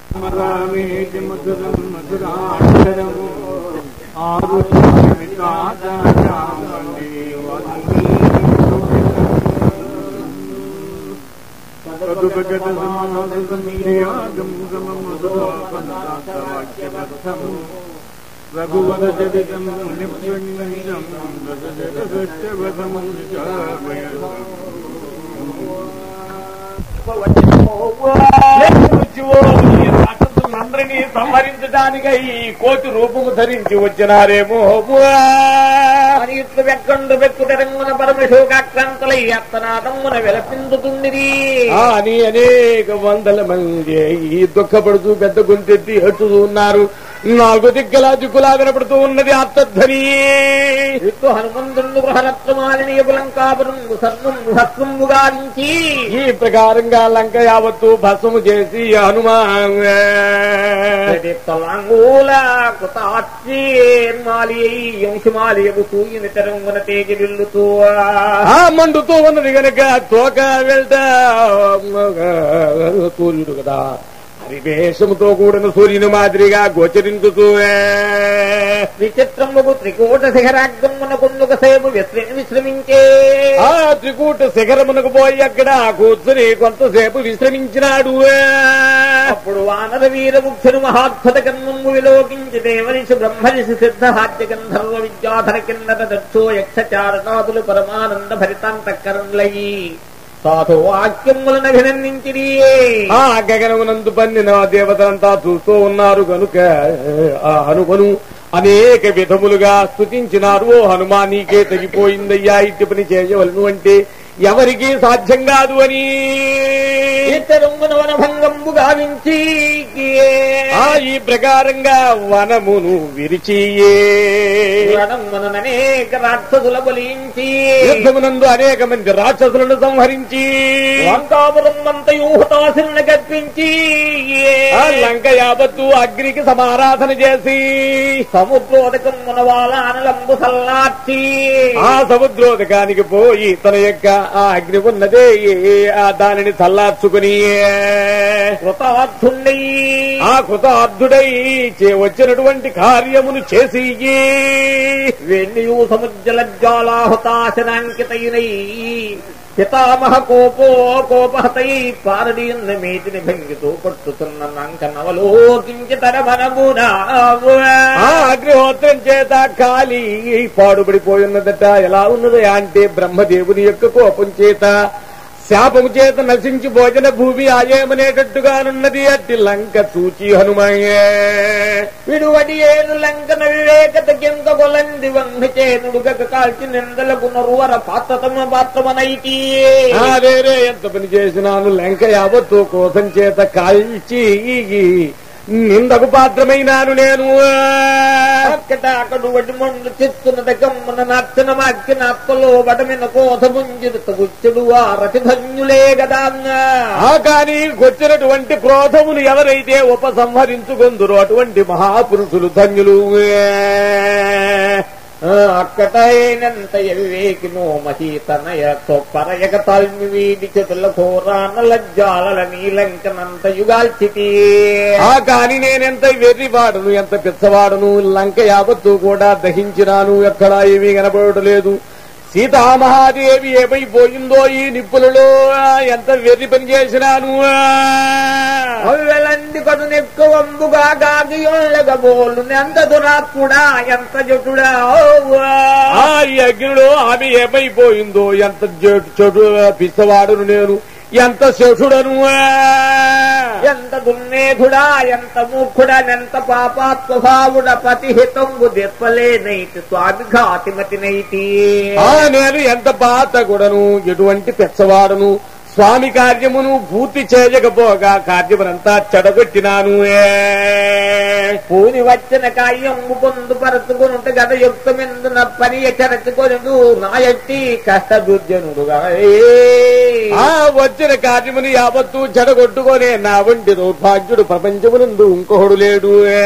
రామేతి మధురం మధురాక్షరము రఘువర చరితం నిపుణం అందరినీ సంహరించడానికై కోటి రూపము ధరించి వచ్చినారేమో అని ఇట్లు వెక్కండు వెక్కు తెరంగున పరమశోకాక్రాంతులై అత్తనాదమ్మున విలపిందుతుండిరి ఆ అని అనేక వందల మంది ఈ దుఃఖపడుతూ పెద్ద గొంతెత్తి హెట్టుతూ ఉన్నారు నాలుగు దిగ్గల దిక్కులా వినపడుతూ ఉన్నది అత్తధ్వని ఇట్లు హనుమంతుడు గృహరత్నమాలిని బులంకాపురం సర్వం హస్తంబు గావించి ఈ ప్రకారంగా లంక యావత్తు భస్మము చేసి హనుమాన్ తలాంగూల కుతాచి మాలి యంశమాలియగు తూయిన తెరంగున తేగి విల్లుతూ ఆ మండుతూ ఉన్నది గనక తోక వెళ్తా సూర్యుడు కదా హరివేషముతో కూడిన సూర్యుని మాదిరిగా గోచరించుతూ విచిత్రముగు త్రికూట శిఖరాగ్రమున కొందుక సేపు విశ్ర- విశ్రమించే ఆ త్రికూట శిఖరమునకు పోయి అక్కడ కూర్చుని కొంతసేపు విశ్రమించినాడు అప్పుడు వానర వీర ముఖ్యుడు మహాద్భుత కర్మము విలోకించి దేవరిషి బ్రహ్మరిషి సిద్ధ హాద్య గంధర్వ విద్యాధర కిన్నర దక్షో యక్ష చారణాదులు పరమానంద భరితాంతకరంలయి సాధు వాక్యములను అభినందించిరి ఆ గగనమునందు పన్నిన దేవతలంతా చూస్తూ ఉన్నారు గనుక ఆ హనుమను అనేక విధములుగా స్తుతించినారు ఓ హనుమా నీకే తగిపోయిందయ్యా ఇట్టి పని చేయవలను అంటే ఎవరికీ సాధ్యం కాదు అని ఇతరమున వనభంగంబు గావించి ఆ ఈ ప్రకారంగా వనమును విరిచియే అనేక రాక్షసుల బలించి యుద్ధమునందు అనేక మంది రాక్షసులను సంహరించి లంకాపురం అంతయూహతాసులను కల్పించి ఆ లంక యావత్తు అగ్నికి సమారాధన చేసి సముద్రోదకం మనవాల అనలంబు సల్లార్చి ఆ సముద్రోదకానికి పోయి తన యొక్క ఆ అగ్ని ఉన్నదే ఆ దానిని చల్లార్చుకుని కృతార్థుండై ఆ కృతార్థుడై చే- వచ్చినటువంటి కార్యమును చేసి వెన్నయూ సముజ్జల జ్వాలాహుతాశనాంకితైనై పితామహ కోపో కోపహతై పారడీన్న మేతిని భంగితో పట్టుతున్న నంక నవలోకించి తన మనమునా ఆ అగ్నిహోత్రం చేత కాలి పాడుబడిపోయి ఉన్నదట ఎలా ఉన్నది అంటే బ్రహ్మదేవుని యొక్క కోపం చేత శాపము చేత నశించి భోజన భూమి ఆయమనేటట్టుగానున్నది అట్టి లంక చూచి హనుమయ్యే విడువడి ఏను లంకన వివేకత కింద కొలంది వన్ను చేనుడుగక కాల్చి నిందలకు నరువర పాత్రతమ పాత్రమనైతి వేరే ఎంత పని చేసినాను లంక యావత్తు కోసం చేత కాల్చి నిందకు పాత్రమైనాను నేను అక్కట అక్కడు వడి మండు చిత్తున గమ్మున నచ్చన మక్కిన అప్పలో వడమిన కోత ముంజిరుత గుచ్చుడు ఆ రతిధన్యులే గదా ఆ కానీ వచ్చినటువంటి క్రోధమును ఎవరైతే ఉపసంహరించుకొందురో అటువంటి మహాపురుషులు ధన్యులు అక్కటైనంత ఎవివేకినో మహీతనయ తొప్పరయక తాల్మి వీడి చెతుల ఘోరాన లజ్జాలల నీలంకనంత యుగాల్చితి ఆ కాని నేనెంత వెర్రివాడను ఎంత పిచ్చవాడను లంక యావత్తు కూడా దహించినాను ఎక్కడా ఏమీ కనపడలేదు సీతామహాదేవి ఏమైపోయిందో ఈ నిప్పులలో ఎంత వెర్రి పని చేసినాను అవ్వెలంది కడు నెక్కువంబుగా గాగియొల్లగ బోలు ఎంత దురాత్ముడా ఎంత జటుడా ఆ ఈ అగ్నిలో ఆమె ఏమైపోయిందో ఎంత జె- చెడు పిచ్చవాడును నేను ఎంత శేషుడను ఎంత దుర్మేధుడా ఎంత మూర్ఖుడా ఎంత పాపాత్మభావుడ పతిహితంబు దెప్పలేనైతి స్వామి ఘాతిమతినైతి ఆ నేను ఎంత పాతగుడను ఎటువంటి పెచ్చవాడను స్వామి కార్యమును పూర్తి చేయకపోగా కార్యమునంతా చెడగొట్టినాను ఏ. పూని వచ్చిన కాయ్యంబు పొందు పరచుకునుట గద యుక్తమెందున పని చెరచుకొను నాయట్టి కష్టదుర్జనుడుగా ఆ వచ్చిన కార్యముని యావత్తు చెడగొట్టుకొనే నా వంటి దౌర్భాగ్యుడు ప్రపంచమునందు ఇంకొకడు లేడు ఏ.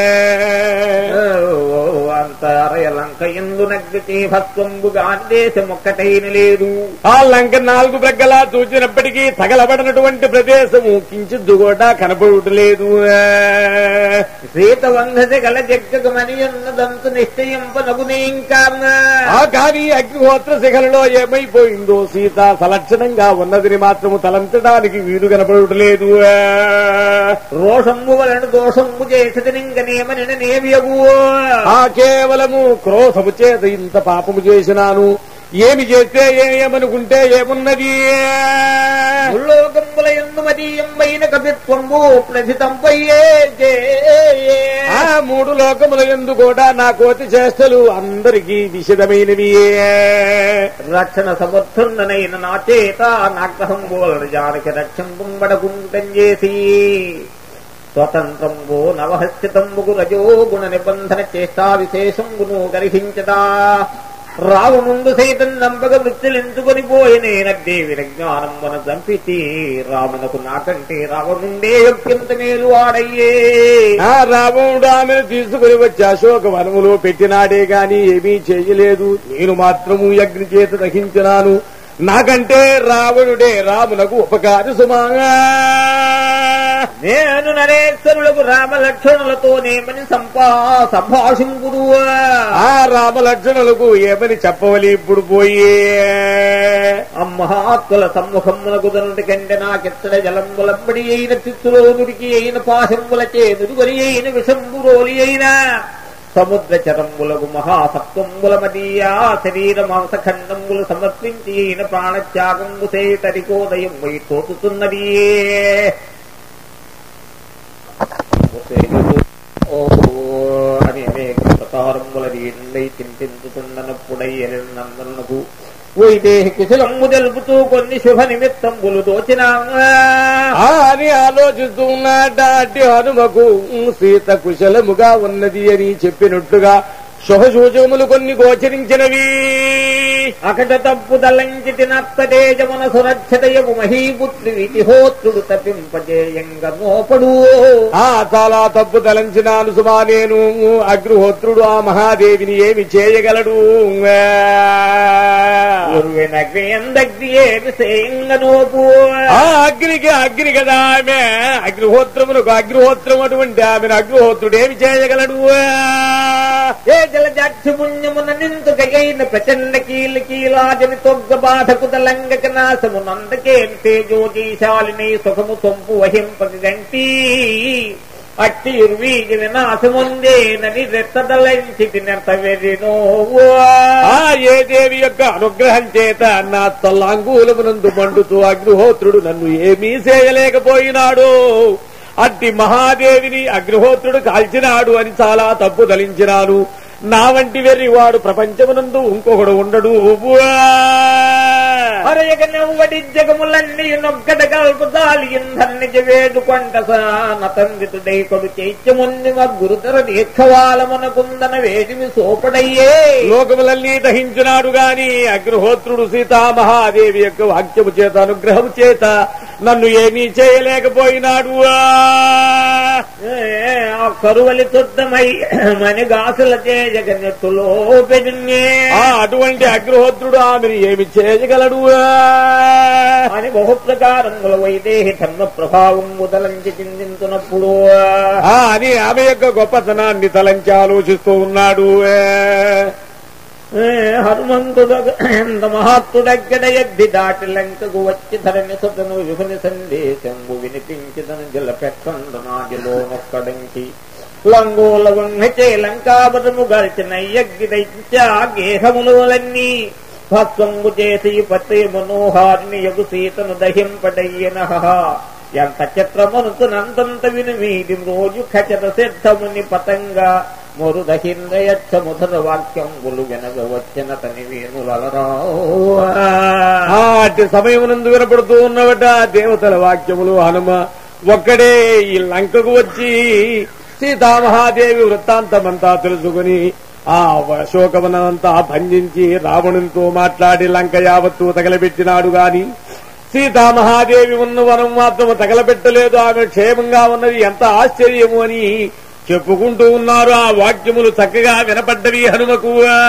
అంతరయ లంక ఎందు నగ్గితే భస్వంబుగా దేశమొక్కటైన లేదు ఆ లంక నాలుగు ప్రగ్గలా చూసినప్పటికీ తగలబడినటువంటి ప్రదేశము కించిద్దు కూడా కనపడలేదు సీత వంధసి గల జగ్గమని ఉన్నదంతు నిశ్చయింపనగునే ఇంకా ఆ కానీ అగ్నిహోత్ర శిఖలలో ఏమైపోయిందో సీత సలక్షణంగా ఉన్నదిని మాత్రము తలంచడానికి వీలు కనపడలేదు రోషంబు వలన దోషంబు చేసది నింగనేమని నేవియగు ఆ కేవలము క్రోధము చేత ఇంత పాపము చేసినాను ఏమి చేస్తే ఏమనుకుంటే ఏమున్నది ఉల్లోకంబుల ఎందు మదీయంబైన కవిత్వంబు ప్రసితంపయ్యే ఆ మూడు లోకముల ఎందు కూడా నా కోతి చేష్టలు అందరికీ విషదమైనవి రక్షణ సమర్థుండనైన నా చేత నాగ్రహంబు వలన జానకి రక్షంబుంబడగుండం చేసి స్వతంత్రంబు నవహస్థితంబుకు రజో గుణ నిబంధన చేష్టా విశేషంబును గర్హించదా రావణుండు సైతం నంపక వృత్తులెంచుకొని పోయినేనద్దే విరజ్ఞానంబున చంపితి రామునకు నాకంటే రావణుండే యొక్కింత మేలు వాడయ్యే ఆ రావణుడు ఆమెను తీసుకుని వచ్చి అశోక వనములో పెట్టినాడే గాని ఏమీ చేయలేదు నేను మాత్రము అగ్ని చేత దహించినాను నాకంటే రావణుడే రామునకు ఉపకారి సుమాగా నేను నరేశ్వరులకు రామ లక్షణులతో నేమని సంపా సంభాషింపుదు ఆ రామలక్షణులకు ఏమని చెప్పవలి ఇప్పుడు పోయి అమ్మహాత్తుల సమ్ముఖమునకు దనుడి కంటే నాకెత్తడ జలంబులంబడి అయిన చిత్తులో నుడికి అయిన పాశంబుల చేదురుగొని అయిన విషంబురోలి అయిన సముద్ర చరంబులకు మహాసత్వంబుల మదీయా శరీర మాంసఖండంబులు సమర్పించి అయిన ప్రాణత్యాగంబు సేతరికోదయం వై తోచుతున్నది ఓ అని అనేక ప్రకారముల నీళ్ళై చింతించుతున్నప్పుడై నందనకు వైదేహి కుశలమ్ము తెలుపుతూ కొన్ని శుభ నిమిత్తంబులు దోచినా ఆ అని ఆలోచిస్తూ ఉన్నాడ అట్టి హనుమకు "ఉమ్, సీత కుశలముగా ఉన్నది అని చెప్పినట్టుగా శుభసూచములు కొన్ని గోచరించినవి అకట తప్పు దలంచి తినత్తటేజమున సురక్షతయగు మహీపుత్రి వితిహోత్రుడు తప్పింపజేయంగ నోపడు ఆ చాలా తప్పు తలంచినాను సుమా నేను అగ్నిహోత్రుడు ఆ మహాదేవిని ఏమి చేయగలడు గురువినగ్నియందగ్ని ఏమి సేయంగ నోపు ఆ అగ్నికి అగ్ని కదా ఆమె అగ్నిహోత్రమునకు అగ్నిహోత్రం అటువంటి ఆమెను అగ్నిహోత్రుడు ఏమి చేయగలడు ఏ జలజాక్షి పుణ్యమున నిందుకైన ప్రచండ కీల కీలాజని తొగ్గ బాధకు తలంగక నాశము నందకే తేజోజీశాలిని సుఖము సొంపు వహింపక గంటి అట్టి ఇరువీగి వినాశముందేనని రెత్తదలంచి తినత వెరినో ఆ ఏ దేవి యొక్క అనుగ్రహం చేత నా తల్లాంగూలమునందు మండుతూ అగ్నిహోత్రుడు నన్ను ఏమీ చేయలేకపోయినాడు అట్టి మహాదేవిని అగ్నిహోత్రుడు కాల్చినాడు అని చాలా తప్పు తలించినాను నా వంటి వెర్రి వాడు ప్రపంచమునందు ఇంకొకడు ఉండడు అరయగ నవ్వడి జగములన్నీ నొక్కట కల్పుతాలి ఇంధర్నిజ వేడుకొంట నతందితుడై కొడు చైత్యమున్ని గురుతర దీక్షవాలమునకుందన వేడిమి సోపడయ్యే లోకములన్నీ దహించినాడు గాని అగ్నిహోత్రుడు సీతామహాదేవి యొక్క వాక్యము చేత అనుగ్రహము చేత నన్ను ఏమీ చేయలేకపోయినాడు ఏ, ఆ కరువలి తుద్దమై మని గాసుల జగన్నెట్టులో పెరిగే ఆ అటువంటి అగ్నిహోత్రుడు ఆమెను ఏమి చేయగలడు అని బహుప్రకారముల వైదేహి ధర్మ ప్రభావం ముదలంచి చిందించున్నప్పుడు ఆ అని ఆమె యొక్క గొప్పతనాన్ని తలంచి ఆలోచిస్తూ ఉన్నాడు ఏ, హనుమంతుడు ఎంత మహాత్ముడగ్గడ ఎద్ది దాటి లంకకు వచ్చి ధరణి సుతను విభుని సందేశంబు వినిపించిదను జల పెట్టండు నాదిలో నొక్కడంకి లంగోల వంగచే లంకావరము గడిచిన యగ్గి దైత్యా గేహములన్నీ భస్వంబు చేసి పత్రి మనోహారిని యగు సీతను దహింపడయ్యన ఎంత చిత్రమనుతునంతంత విని వీడి రోజు ఖచత సిద్ధముని పతంగా మొరు దహిందయచ్చ ముధర వాక్యంబులు వినగ వచ్చిన తని వేణులరా ఆ అట్టి సమయమునందు వినపడుతూ ఉన్నవట దేవతల వాక్యములు హనుమ ఒక్కడే ఈ లంకకు వచ్చి సీతామహాదేవి వృత్తాంతమంతా తెలుసుకుని ఆ అశోకవనంతా భంజించి రావణునితో మాట్లాడి లంక యావత్తు తగలబెట్టినాడు గాని సీతామహాదేవి ఉన్న వనం మాత్రం తగలబెట్టలేదు ఆమె క్షేమంగా ఉన్నది ఎంత ఆశ్చర్యము అని చెప్పుకుంటూ ఉన్నారు ఆ వాక్యములు చక్కగా వినపడ్డవి హనుమకు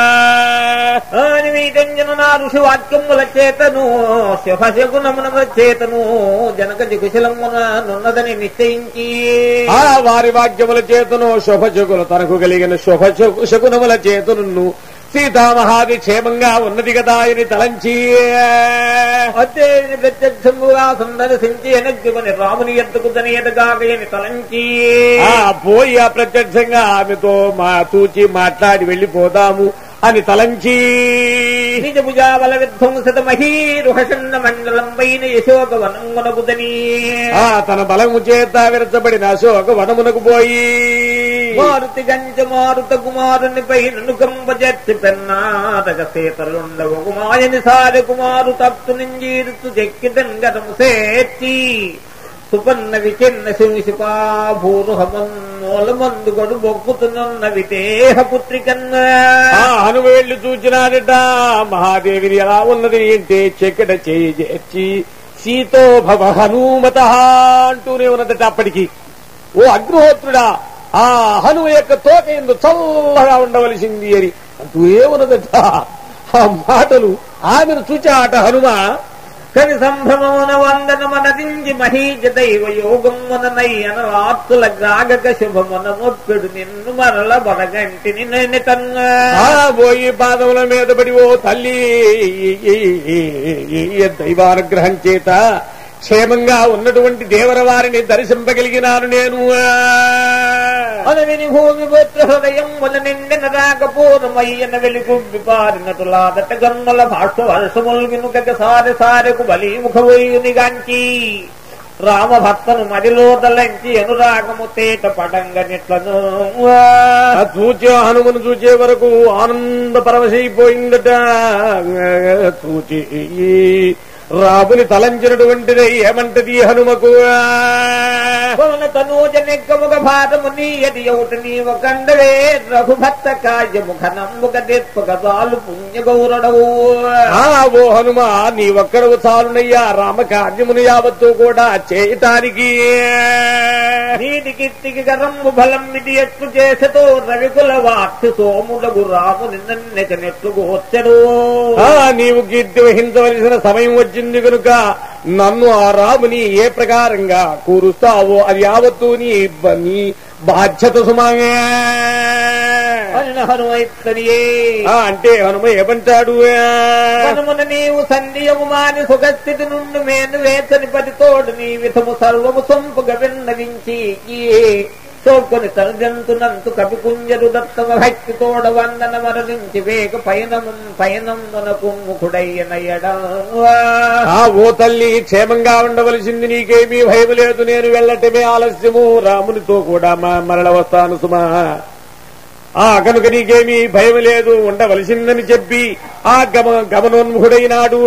నివేదంజన ఋషి వాక్యముల చేతను శుభశగుణమున చేతను జనక జికుశలమున నున్నదని నిశ్చయించి ఆ వారి వాక్యముల చేతను శుభశకుల తనకు కలిగిన శుభ శకునముల చేతను సీతామహాది క్షేమంగా ఉన్నది కదా అని తలంచి అదే ప్రత్యక్షముగా సందర్శించి ఎనగ్గుమని రాముని ఎద్దుకు దనియదగాగయని తలంచి ఆ పోయి ఆ ప్రత్యక్షంగా ఆమెతో మా తూచి మాట్లాడి వెళ్లిపోదాము అని తలంచి నిజ భుజాబల విధ్వంసత మహీరుహషన్న మండలం పైన యశోక వనంగునగుదని ఆ తన బలము చేత విరచబడిన అశోక వనమునకు పోయి మారుతి గంజ మారుత కుమారుని పై నుకంబ జట్టి పెన్నాటక సీతలుండవ కుమాయని సారి కుమారు తప్తు నింజీరుతు చెక్కిదన్ గతము సేర్చి సుపన్న విచిన్న శివశిపా భూరుహమన్నోల మందు గడు బొక్కుతున్న విదేహ పుత్రికన్న ఆ హనుమ వెళ్లి చూచినాడట మహాదేవిని ఎలా ఉన్నది అంటే చెక్కట చేయి చేర్చి సీతో భవ హనుమత అంటూనే ఉన్నదట అప్పటికి ఓ అగ్నిహోత్రుడా ఆ హనుమ యొక్క తోక ఎందు చల్లగా ఉండవలసింది అని అంటూ ఏమున్నదట ఆ మాటలు ఆమెను చూచాట హనుమ కవి సంభ్రమమున వందనమనదించి మహీజ దైవ యోగం మననై అనవార్తుల గ్రాగక శుభమున మొప్పెడు నిన్ను మరల బడగంటిని నేను తన్న ఆ పోయి పాదముల మీద పడి ఓ తల్లి ఈ దైవానుగ్రహం చేత క్షేమంగా ఉన్నటువంటి దేవర వారిని దర్శింపగలిగినాను నేను అదవిని భూమి పుత్ర హృదయం వల నిండిన రాగపూర్ణమయ్యన వెలుగుబ్బి పారినటులాదట గన్నుల భాష్ప వర్షములు వినుకక సారె సారెకు బలి ముఖవయుని గాంచి రామభక్తను మదిలో తలంచి అనురాగము తేట పడంగనిట్లను ఆ చూచే హనుమను చూచే వరకు ఆనంద పరవశైపోయిందట చూచి రాబుని తలంచినటువంటిది ఏమంటది హనుమకు కొన తనూజ నెక్కముగ భారము నీయది ఒకట నీవ కండవే రఘుభక్త కాయముఖ నమ్ముక తెప్పక చాలు పుణ్య గౌరడవు ఆ ఓ హనుమ నీ ఒక్కడవు చాలునయ్యా రామకార్యమును యావత్తు కూడా చేయటానికి నీటి కిత్తికి గరంబు బలం ఇది ఎట్లు చేసతో రవికుల వాక్సి సోముడగు రాము నిన్నెక నెట్లు గోచ్చడు ఆ నీవు కీర్తి వహించవలసిన సమయం వచ్చింది కనుక నన్ను ఆ రాముని ఏ ప్రకారంగా కూరుస్తావో అది యావత్తు నీ బ- నీ బాధ్యత సుమాగే హనుమైత్తనియే ఆ, అంటే హనుమ ఏమంటాడు మనమున నీవు సంధియము మాని సుఖస్థితి నుండి మేను వేచని పదితోడు నీ విధము సర్వము సొంపుగ విన్నవించి ఈ సోకొని తనజంతునంతు కపికుంజరు దత్తమ భక్తి తోడ వందన మరణించి వేగ పయనము పయనమునకు ముఖుడయ్యనయ్యడా ఆ ఓ తల్లి క్షేమంగా ఉండవలసింది నీకేమీ భయం లేదు నేను వెళ్ళటమే ఆలస్యము రామునితో కూడా మా మరల వస్తాను సుమా ఆ కనుక నీకేమీ భయం లేదు ఉండవలసిందని చెప్పి ఆ గమ గమనోన్ముఖుడైనాడు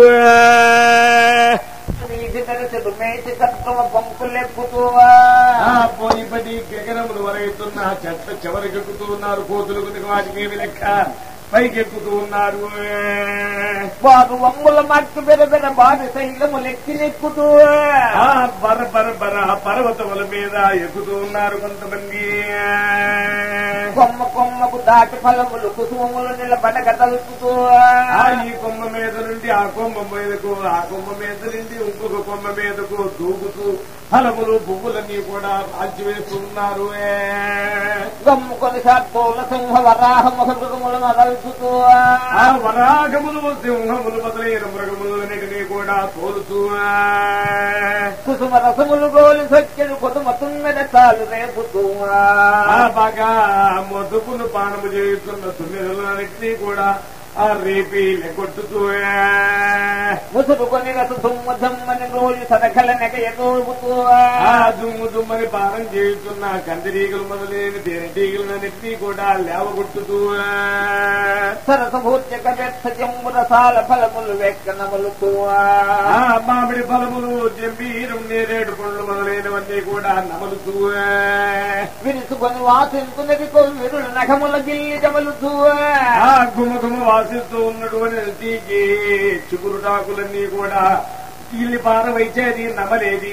వీధి నరసడు మేటి తత్వ పంకులెక్కుతూ ఆ పోయిపడి గగనములు వరగుతున్న చెట్ల చివరికెక్కుతూ ఉన్నారు కోతులు కనుక వాటికి ఏమి లెక్క పైకెక్కుతూ ఉన్నారు వారు వమ్ముల మట్టు బెరబెర బారి శైలము లెక్కిలెక్కుతూ ఆ బర బర బర పర్వతముల మీద ఎక్కుతూ ఉన్నారు కొంతమంది కొమ్మ కొమ్మకు దాటి ఫలములు కుసుమములు నిలబడక తలుపుతూ ఆ ఈ కొమ్మ మీద నుండి ఆ కొమ్మ మీదకు ఆ కొమ్మ మీద నుండి ఇంకొక కొమ్మ మీదకు దూకుతూ ఫలములు పువ్వులన్నీ కూడా రాజ్యం వేస్తూ ఉన్నారు ఏ. గమ్ముకొని సాత్పోల సింహ వరాహ ముఖ మృగములను అదల్చుతూ ఆ వరాగములు సింహములు మొదలైన మృగములన్నిటినీ కూడా తోలుతూ ఆ. కుసుమ రసములు గోలి సొచ్చెడు కొదుమ తుమ్మెద తాలు రేపుతూ ఆ బాగా మొదుపును పానము చేస్తున్న తుమ్మిదలన్నిటినీ కూడా ఆ రేపి లెగొట్టుతూ ఆ. ముసురుకొని రస తుమ్మ ధమ్మని రోజు సదకల నెగ ఎదుగుతూ ఆ దుమ్ము దుమ్మని పానం చేస్తున్న కందిరీగలు మొదలైన తేనెటీగలన్నిటినీ కూడా లేవగొట్టుతూ ఆ. సరస భూత్యక వ్యర్థ జంబు రసాల ఫలములు వెక్కనములుతూ ఆ మామిడి ఫలములు జంబీరం నేరేడు పళ్ళు మొదలైనవన్నీ కూడా నమలుతూ ఆ. విరుసుకొని వాసింతున్నది కొవ్విరుల నఖముల గిల్లి జమలుతూ ఆ గుమ గుమ వాసిస్తూ ఉన్నటువంటి తీగి చిగురుటాకులన్నీ కూడా ఇల్లి పారవైచేది నమ్మలేది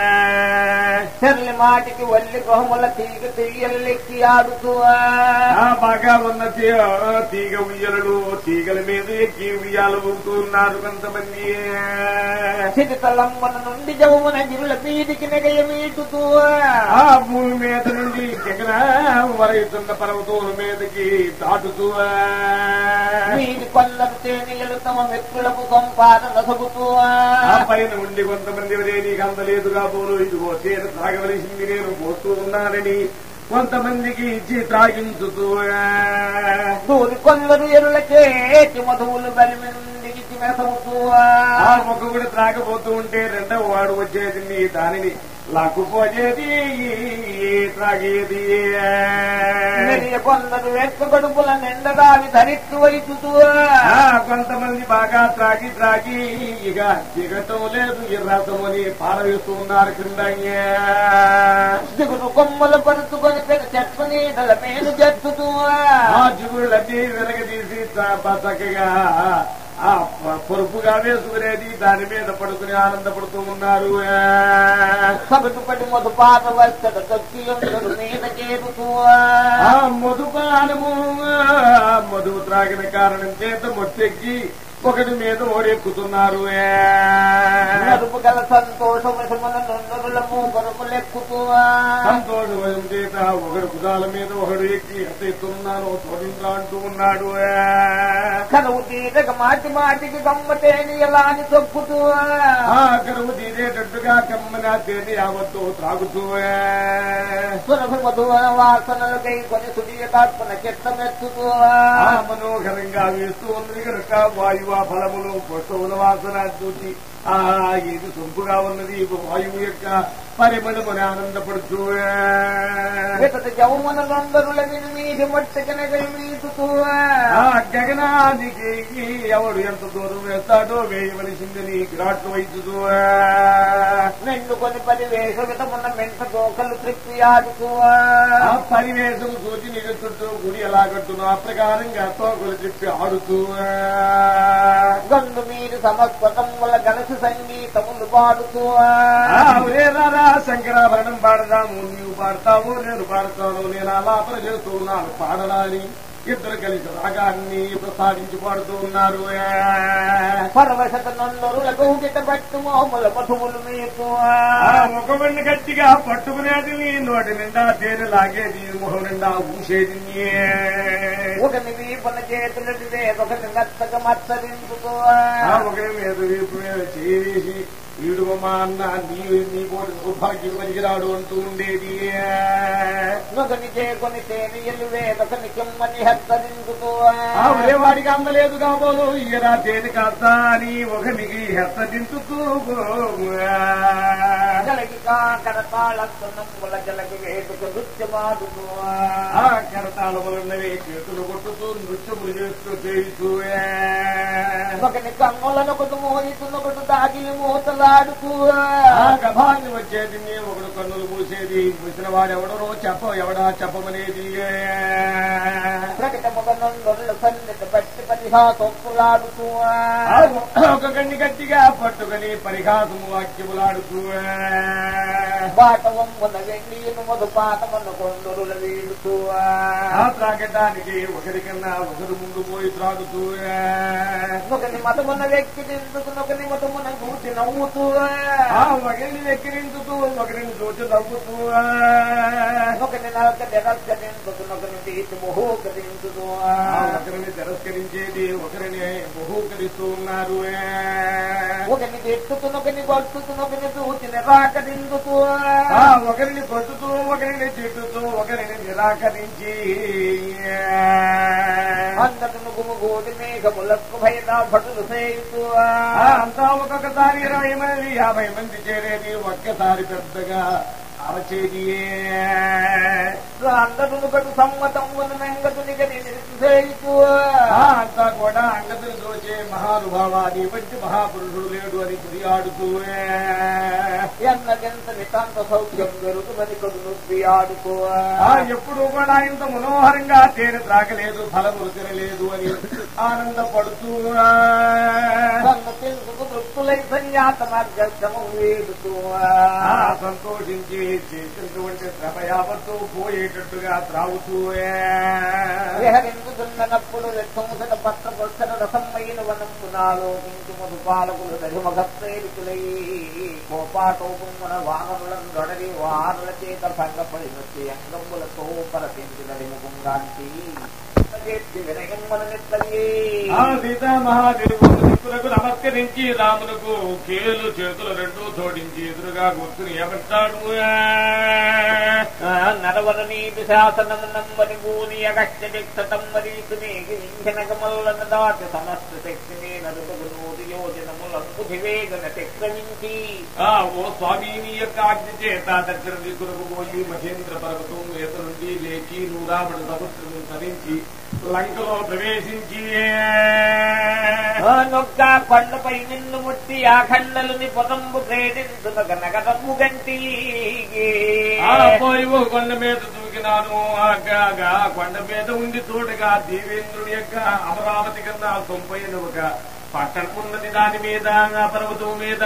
చెల్లి మాటికి వల్లి గృహముల తీగ తీయల్లెక్కి ఆడుతూ ఆ బాగా ఉన్న తీ- తీగ ఉయ్యలలు తీగల మీద ఎక్కి ఉయ్యాలు ఊగుతున్నారు కొంతమంది చిరితలమ్మన నుండి జవమున గిరుల మీదికి నెగయ మీటుతూ ఆ భూమి మీద నుండి గగన వరయుతున్న పర్వతముల మీదకి దాటుతూ వీరి కొందరు తేనీయలు తమ మిత్రులకు సంపాదన సగుతూ ఆ పైన ఉండి కొంతమంది ఎవరే నీకు అందలేదు కాబోలు ఇదిగో తీర తాగవలసింది నేను పోతూ ఉన్నానని కొంతమందికి ఇచ్చి త్రాగించుతూ దూరి కొందరు ఎరులకే మధువులు బలిమి నుండి మెసవుతూ ఆ మొక్క కూడా త్రాగబోతూ ఉంటే రెండవ వాడు వచ్చేది నీ దానిని లాక్కుపోయేది త్రాగేది మెరియ కొందరు వెక్క గడుపుల నిండదావి ధరిత్తు వైతుతూ ఆ, కొంతమంది బాగా త్రాగి త్రాగి ఇక దిగటం లేదు ఈ రసం అని పారవేస్తూ ఉన్నారు క్రింద దిగుడు కొమ్మలు పరుచుకొని పెద్ద చెట్టు నీడల మేలు చెట్టుతూ ఆ జిగుళ్ళన్నీ వెనకదీసి చ- చక్కగా ఆ ప- పొరుపుగా వేసుకునేది దాని మీద పడుకుని ఆనందపడుతూ ఉన్నారు సగటు పడి మధుపాత వస్తడ తొక్కి ఉండడు మీద చేరుతూ ఆ మధుపానము మధువు త్రాగిన కారణం చేత మొత్తెక్కి ఒకటి మీద ఓడెక్కుతున్నారు నడుపు గల సంతోషముల నొందరులము కొరకు లెక్కుతూ సంతోషం చేత ఒకడు కుదాల మీద ఒకడు ఎక్కి ఎంత ఎత్తున్నానో తోడింద్రా అంటూ ఉన్నాడు కనువు తీరక మాటి మాటికి గమ్మతేని ఎలా అని తొక్కుతూ ఆ కరువు తీరేటట్టుగా కమ్మన తేని యావత్తు త్రాగుతూ సురభి మధువన వాసనలకై కొని సుడియ కాత్మన చెట్టమెత్తుతూ ఆ మనోహరంగా వేస్తూ ఉన్నది కనుక వాయువ ఫలములు పుష్పముల వాసన చూసి ఆ ఇది సొంపుగా ఉన్నది ఈ వాయువు యొక్క పరిమళముని ఆనందపడుతూ వితత జవమున నొందరుల మీది మట్టకనగై మీటుతూ ఆ గగనానికి ఎవడు ఎంత దూరం వేస్తాడో వేయవలసిందని గిరాట్లు వైద్యుతూ నిండుకొని పది వేషమితమున్న మెంట దోకలు త్రిప్పి ఆడుతూ ఆ పరివేశం చూచి నీకు చుట్టూ గుడి ఎలా కట్టును ఆ ప్రకారంగా తోకలు చెప్పి ఆడుతూ గండు మీరు సమస్వతముల గలసి సంగీతములు పాడుతూ ఆ, ఒరే రారా శంకరాభరణం పాడదాము నీవు పాడతావు నేను పాడతాను నేను ఆలాపన చేస్తూ ఉన్నాను పాడడాని ఇద్దరు కలిసి రాగాన్ని ప్రసాదించి పాడుతూ ఉన్నారు పరవశత నొందరుల గౌగిట పట్టు మోముల మధువులు మీతూ ఆ ముఖమని గట్టిగా పట్టుకునేది నీ నోటి నిండా తేనె లాగేది ముఖం నిండా ఊసేది ఒకని వీపన చేతులది వేరొకని మెత్తక మచ్చరింపుతూ ఆ ఒకరి మీద వీపు మీద చేసి వీడు మా అన్న నీ నీ కోటి సౌభాగ్యం పనికిరాడు అంటూ ఉండేది నొకని చేకొని తేనియలు వేరొకని కిమ్మని హెచ్చరింపుతూ ఆ ఒరే వాడికి అందలేదు కాబోలు ఈయన తేనె కాస్తా అని ఒకనికి హెచ్చరించుతూ జలగి కడతాళస్తున్నముల జలగి వేటుకు నృత్యమాడుతూ ఆ కరతాళములున్నవి చేతులు కొట్టుతూ నృత్యములు చేస్తూ చేయిస్తూ ఒకని కన్నులను ఒకటి మోయితున్న ఒకటి దాగి మూతలాడుతూ ఆ గభాన్ని వచ్చేది ఒకడు కన్నులు మూసేది మూసిన వాడెవడరో చెప్ప ఎవడా చెప్పమనేది ప్రకటముగ నొందరుల సన్నిధి పట్టి పరిహాసొప్పులాడుతూ ఆ ఒక గండి గట్టిగా పట్టుకొని పరిహాసము వాక్యములాడుతూ బాటవమ్మున వెండియను మొదు పాటమున కొందరుల వీడుతూ ఆ త్రాగటానికి ఒకరికన్నా ఒకరు ముందు పోయి త్రాగుతూ ఒకని మతమున వ్యక్తి నిందుకు ఒకని మతమున కూర్చి నవ్వుతూ ఆ ఒకరిని వెక్కిరించుతూ ఒకరిని చూచి నవ్వుతూ ఒకని నరక నిరస్క నిందుకు ఒకని తీసి మొహోక దించుతూ ఆ ఒకరిని తిరస్కరించేది ఒకరిని బహూకరిస్తూ ఉన్నారు ఒకని తిట్టుతూ ఒకని కొట్టుతూ ఒకని చూచి నిరాకరించుతూ ఆ ఒకరిని కొట్టుతూ ఒకరిని తిట్టుతూ ఒకరిని నిరాకరించి అందరిని గుమిగూడి మేఘములకు భయదా భటులు సేయుతూ ఆ అంతా ఒక్కొక్కసారి ఇరవై మంది యాభై మంది చేరేది ఒక్కసారి పెద్దగా అరచేది అందరూ కటు సమ్మతం ఉన్న మెంగతుని సేయుతూ ఆ అంతా కూడా అంగతులు దోచే మహానుభావ నీ వంటి మహాపురుషుడు లేడు అని కొనియాడుతూ ఎన్నగెంత నితాంత సౌఖ్యం జరుగుమని కొడుకు ఆడుకో ఆ ఎప్పుడు కూడా ఇంత మనోహరంగా తేనె త్రాగలేదు ఫలములు తినలేదు అని ఆనందపడుతూ తన తెలుసుకు తృప్తులై సన్యాత మార్గము వేడుతూ ఆ సంతోషించి చేసినటువంటి శ్రమ యావత్తు పోయేటట్టుగా త్రాగుతూ విహరించుతున్నప్పుడు రెక్కముసల పత్ర పొచ్చన రసమైన వనంపు నాలోకించు మధుపాలకులు రఘుమగప్రేరితులై కోపాటోపమున వానరులను దొడరి వారుల చేత భంగపడి వచ్చి అంగములతో పరపించిన విముఖంగాంతి ఆ సీతామహాదేవుడు దిక్కులకు నమస్కరించి రాములకు కేలు చేతులు రెండు జోడించి ఎదురుగా కూర్చుని ఏమంటాడు నరవరనీతి శాసనము నమ్మని భూని అగస్త్య దిక్షతం మరీకునేగి వింఛనకమల్లను దాటి సమస్త శక్తిని నరులకు నూతి యోజనములను ధివేగన చక్రమించి ఆ ఓ స్వామి నీ యొక్క ఆజ్ఞ చేత దక్షిణ దిక్కులకు పోయి మహేంద్ర పర్వతం మీద నుండి లేచి నూరాముడు సముద్రం ధరించి లంకలో ప్రవేశించి ఆ నొక్క కొండపై నిన్ను ముట్టి ఆ ఖండలుని పొదంబు క్రీడించునగ నగరము గంటి ఆ పోయి ఓ కొండ మీద దూకినాను ఆగాగా కొండ మీద ఉండి చూడగా దేవేంద్రుడి యొక్క అమరావతి కన్నా సొంపైన ఒక పట్టణం ఉన్నది దాని మీద ఆ పర్వతం మీద